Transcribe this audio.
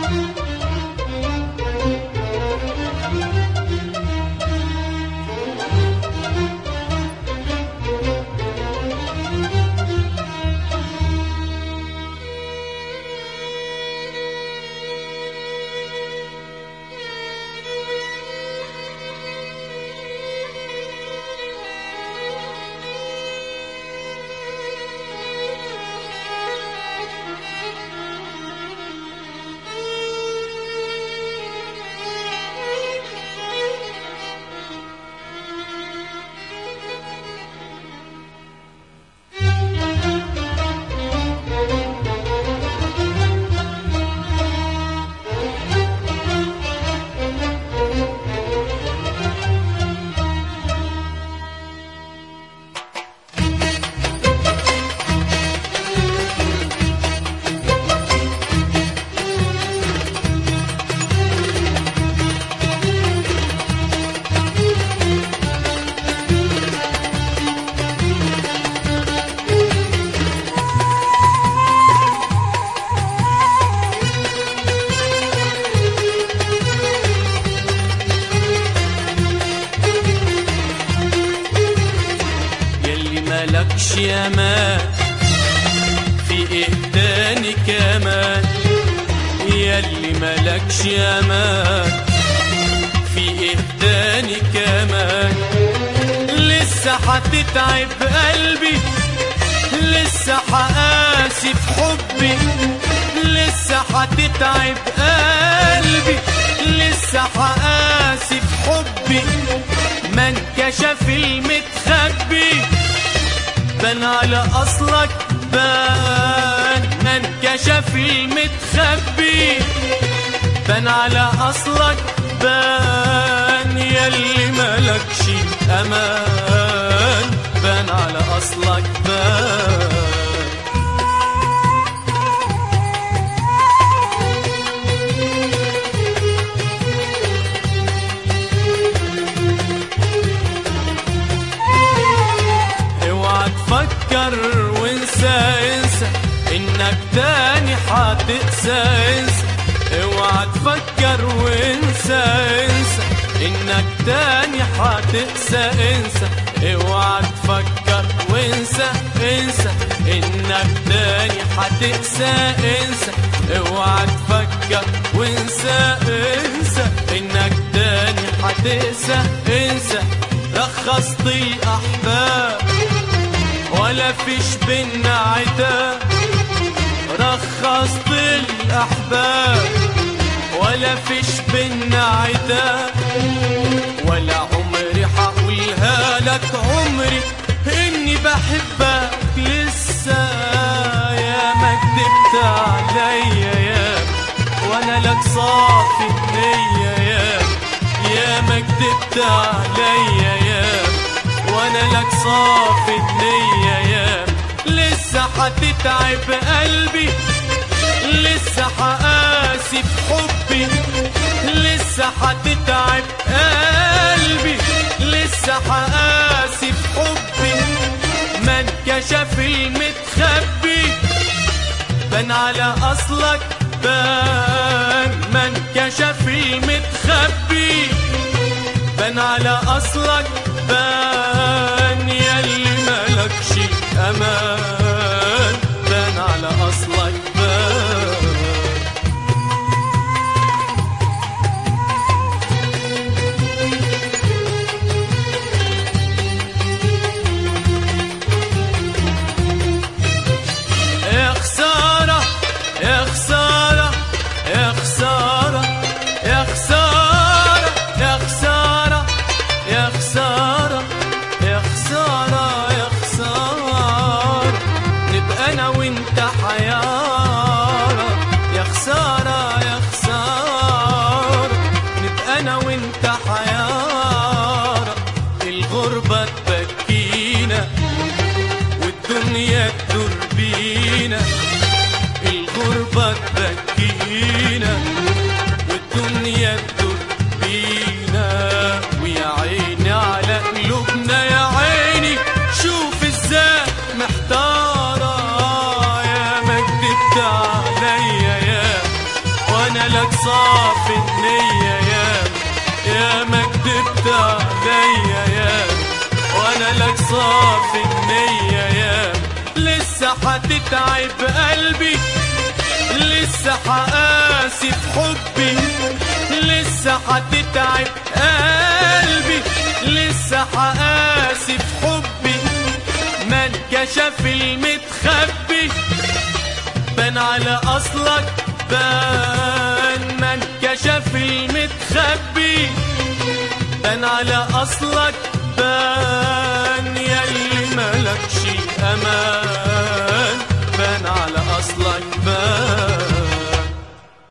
يلي مالكش امان في ايه تاني كمان يلي مالكش امان في ايه تاني كمان لسه هتتعب قلبي لسه هقاسي في حبي لسه هتتعب قلبي لسه هقاسي في حبي ما انكشف المتخبي بان على اصلك بان ما انكشف المتخبي بان على اصلك بان يلي ملكش امان بان على اصلك بان اوعى تفكر وانسى انسى انك تاني هتقسى انسى اوعى تفكر وانسى انسى انك تاني هتقسى انسى اوعى تفكر وانسى انسى انك تاني هتقسى انسى اوعى تفكر وانسى انسى انك تاني هتقسى انسى رخصت الاحباب ولا فيش بينا عتاب رخصت الاحباب ولا فيش بينا عتاب ولا عمري هقولها لك عمري اني بحبك لسه يا ما كدبت عليا يا وانا لك صافي النية يا يا ما كدبت عليا يا وانا لك صافي النية يا لسه هتتعب قلبي لسه هقاسي في حبي لسه هتتعب قلبي لسه هقاسي في حبي ما انكشف المتخبي بان على اصلك بان ما انكشف المتخبي بان على اصلك بان يلي ملكش امان بان على اصلك بان يا خسارة يا خسارة يا خسارة يا خسارة يا خسارة يا خسارة يا خسارة يا خسارة نبقى أنا وأنت حيارة يا خسارة يا خسارة نبقى أنا وأنت حيارة الغربة تبكينا والدنيا تدور بينا الغربة تبكينا والدنيا تدور بينا ويا عيني على قلوبنا يا عيني شوف ازاي محتارة يا ما كدبت عليا يا وانا وانا لك صافي النية يا يا ما كدبت عليا يا وانا لك صافي النية يا لسه هتتعب قلبي لسه هقاسي في حبي لسه هتتعب قلبي لسه هقاسي في حبي ما انكشف المتخبي بان على اصلك بان ما انكشف المتخبي بان على اصلك